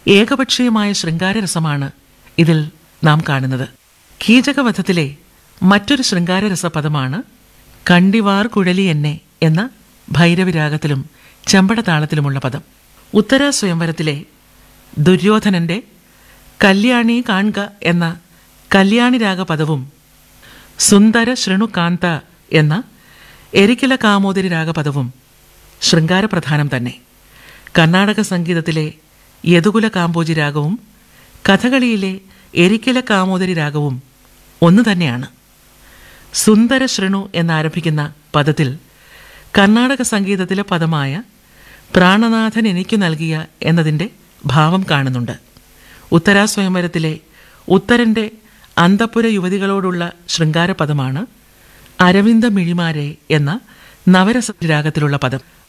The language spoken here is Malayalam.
ഏകപക്ഷീയമായ ശൃംഗാരരസമാണ് ഇതിൽ നാം കാണുന്നത് കീചകവധത്തിലെ മറ്റൊരു ശൃംഗാരരസ പദമാണ് കണ്ടിവാർ കുഴലി എന്നെ എന്ന ഭൈരവിരാഗത്തിലും ചെമ്പടതാളത്തിലുമുള്ള പദം ഉത്തര സ്വയംവരത്തിലെ ദുര്യോധനന്റെ കല്യാണി കാൺക എന്ന കല്യാണിരാഗ പദവും സുന്ദര ശൃണുകാന്ത എന്ന എരിക്കില കാമോദരി രാഗപദവും ശൃംഗാരപ്രധാനം തന്നെ കർണാടക സംഗീതത്തിലെ യദുകുല കാമ്പോജി രാഗവും കഥകളിയിലെ എരിക്കില കാമോദരി രാഗവും ഒന്നു തന്നെയാണ് സുന്ദര ശൃണു എന്നാരംഭിക്കുന്ന പദത്തിൽ കർണാടക സംഗീതത്തിലെ പദമായ പ്രാണനാഥൻ എനിക്കു നൽകിയ എന്നതിൻ്റെ ഭാവം കാണുന്നുണ്ട് ഉത്തരാസ്വയംവരത്തിലെ ഉത്തരന്റെ അന്തപ്പുര യുവതികളോടുള്ള ശൃംഗാരപദമാണ് അരവിന്ദ മിഴിമാരെ എന്ന നവരസ രാഗത്തിലുള്ള പദം